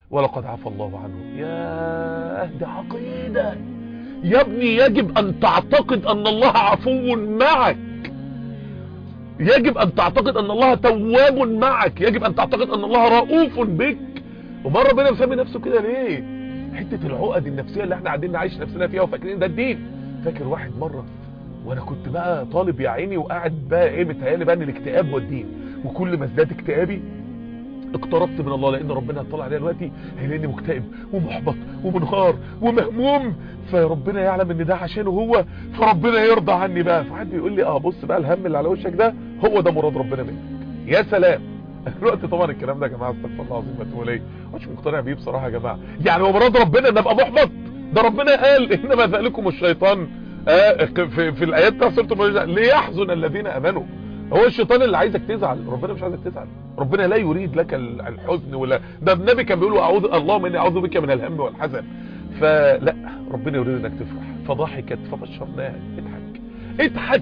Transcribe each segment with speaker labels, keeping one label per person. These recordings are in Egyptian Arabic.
Speaker 1: ولقد عفى الله عنه يا دي عقيدة يا ابني يجب ان تعتقد ان الله عفو معك يجب ان تعتقد ان الله تواب معك يجب ان تعتقد ان الله رؤوف بك وما ربنا مسمي نفسه كده ليه حتة العقد النفسية اللي احنا قاعدين نعيش نفسنا فيها وفاكرين ده الدين فاكر واحد مرة وانا كنت بقى طالب يا عيني وقاعد بقى ايه متهيالي بقى ان الاكتئاب هو الدين وكل ما ازداد اكتئابي اقتربت من الله لان ربنا هيطلع عليا دلوقتي هيلاقيني مكتئب ومحبط ومنهار ومهموم فربنا يعلم ان ده عشانه هو فربنا يرضى عني بقى فحد بيقول لي اه بص بقى الهم اللي على وشك ده هو ده مراد ربنا منك يا سلام دلوقتي طبعا الكلام ده يا جماعه استغفر الله العظيم واتوب اليه مش مقتنع بيه بصراحه يا جماعه يعني هو مراد ربنا ان ابقى محبط ده ربنا قال انما ذلكم الشيطان آه في, في الايات بتاع سوره المائده ليحزن الذين امنوا هو الشيطان اللي عايزك تزعل ربنا مش عايزك تزعل ربنا لا يريد لك الحزن ولا ده النبي كان بيقول اعوذ اللهم اني اعوذ بك من الهم والحزن فلا ربنا يريد انك تفرح فضحكت فبشرناها اضحك اضحك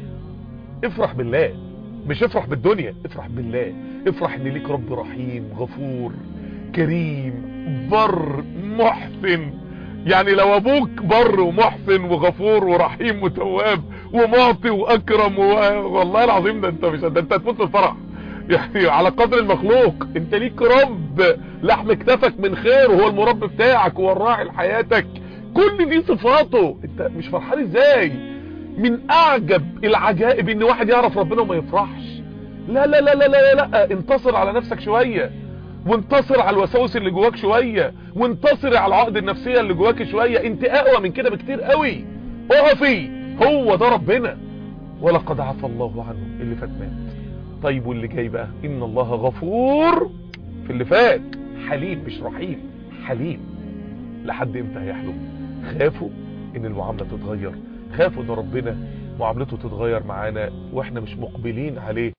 Speaker 1: افرح بالله مش افرح بالدنيا افرح بالله افرح ان ليك رب رحيم غفور كريم بر محسن يعني لو ابوك بر ومحسن وغفور ورحيم وتواب ومعطي واكرم و... والله العظيم ده انت مش ده انت هتموت من الفرح يعني على قدر المخلوق انت ليك رب لحم كتفك من خير وهو المربي بتاعك وهو الراعي لحياتك كل دي صفاته انت مش فرحان ازاي من اعجب العجائب ان واحد يعرف ربنا وما يفرحش لا لا لا لا لا لا انتصر على نفسك شوية وانتصر على الوساوس اللي جواك شوية وانتصر على العقد النفسية اللي جواك شوية انت اقوى من كده بكتير قوي اقفي هو ده ربنا ولقد عفى الله عنه اللي فات مات طيب واللي جاي بقى ان الله غفور في اللي فات حليم مش رحيم حليم لحد امتى هيحلم خافوا ان المعاملة تتغير خافوا ان ربنا معاملته تتغير معانا واحنا مش مقبلين عليه